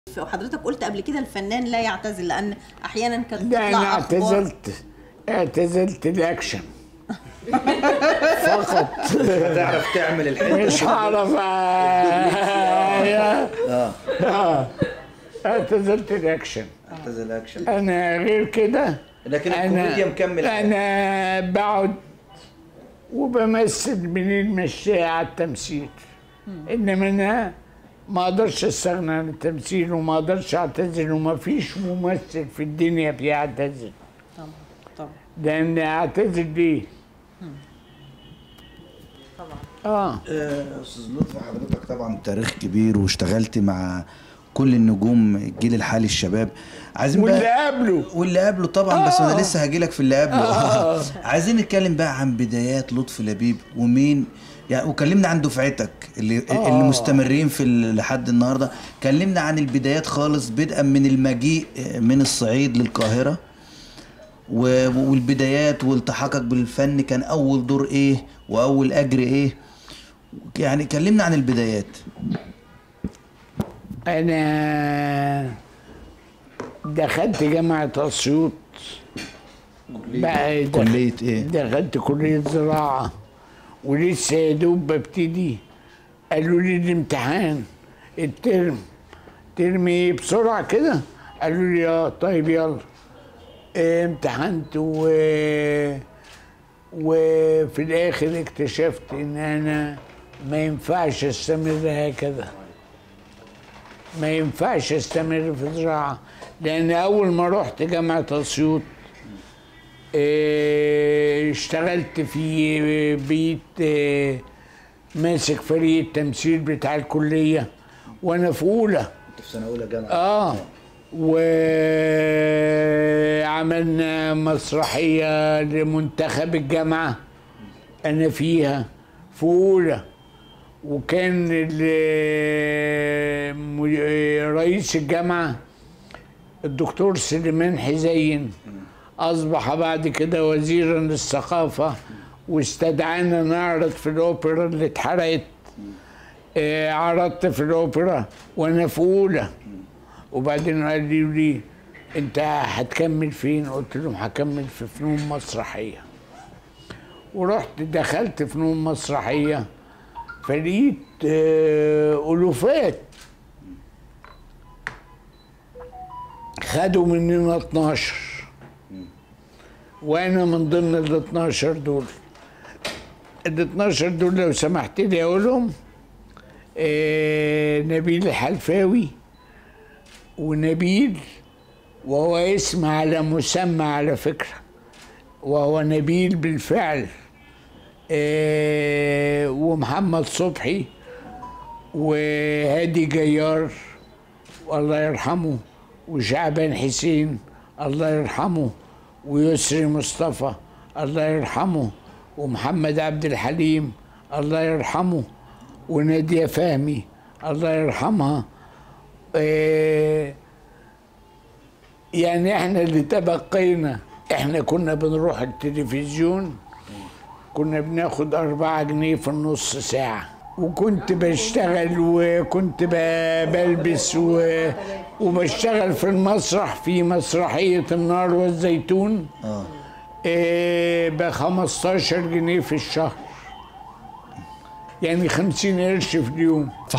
وحضرتك قلت قبل كده الفنان لا يعتزل لان احيانا كانت لا انا تطلع اخبار اعتزلت اعتزلت الاكشن فقط تعرف تعمل الحته مش هعرف آه، اه آه. اعتزلت الاكشن اعتزل اكشن انا غير كده لكن أنا- الكوميديا مكمل انا بقعد وبمثل من المشي على التمثيل انما انا ما اقدرش استغنى عن التمثيل وما اقدرش اعتزل وما فيش ممثل في الدنيا بيعتزل طبعا طبعا لان اعتزل ليه طبعا اه آه، استاذ لطفي حضرتك طبعا تاريخ كبير واشتغلت مع كل النجوم الجيل الحالي الشباب عايزين واللي بقى قبله واللي قبله طبعا بس آه. انا لسه هجيلك في اللي قبله آه. عايزين نتكلم بقى عن بدايات لطفي لبيب ومين يعني وكلمنا عن دفعتك اللي آه. اللي مستمرين في ال- لحد النهارده كلمنا عن البدايات خالص بدءا من المجيء من الصعيد للقاهره و- والبدايات والتحاقك بالفن كان اول دور ايه واول اجر ايه يعني كلمنا عن البدايات انا دخلت جامعة اسيوط بقى دخ- كلية ايه؟ دخلت كلية زراعة ولسه يا دوب ببتدي قالوا لي الامتحان الترم ترم ايه بسرعة كده قالوا لي اه طيب يلا اه امتحنت و وفي الاخر اكتشفت ان انا ما ينفعش استمر هكذا ما ينفعش استمر في زراعة لأن أول ما رحت جامعة أسيوط آه، اشتغلت في بيت آه، ماسك فريق التمثيل بتاع الكلية وأنا في أولى كنت في سنه اولى جامعه اه وعملنا مسرحية لمنتخب الجامعة أنا فيها في أولى وكان ال- م- رئيس الجامعة الدكتور سليمان حزين أصبح بعد كده وزيرا للثقافة واستدعانا نعرض في الأوبرا اللي اتحرقت آه، عرضت في الأوبرا وأنا في أولى وبعدين قال لي لي أنت هتكمل فين؟ قلت لهم هكمل في فنون مسرحية ورحت دخلت فنون مسرحية فلقيت آه، ألوفات خدوا مننا 12 وانا من ضمن ال 12 دول ال 12 دول لو سمحت لي اقولهم آه نبيل الحلفاوي ونبيل وهو اسم على مسمى على فكره وهو نبيل بالفعل آه ومحمد صبحي وهادي جيار الله يرحمه وشعبان حسين الله يرحمه ويسري مصطفى الله يرحمه ومحمد عبد الحليم الله يرحمه ونادية فهمي الله يرحمها آه، يعني احنا اللي تبقينا احنا كنا بنروح التلفزيون كنا بناخد أربعة جنيه في النص ساعة وكنت بشتغل وكنت ب- بلبس و... وبشتغل في المسرح في مسرحية النار والزيتون اه ب 15 جنيه في الشهر يعني 50 قرش في اليوم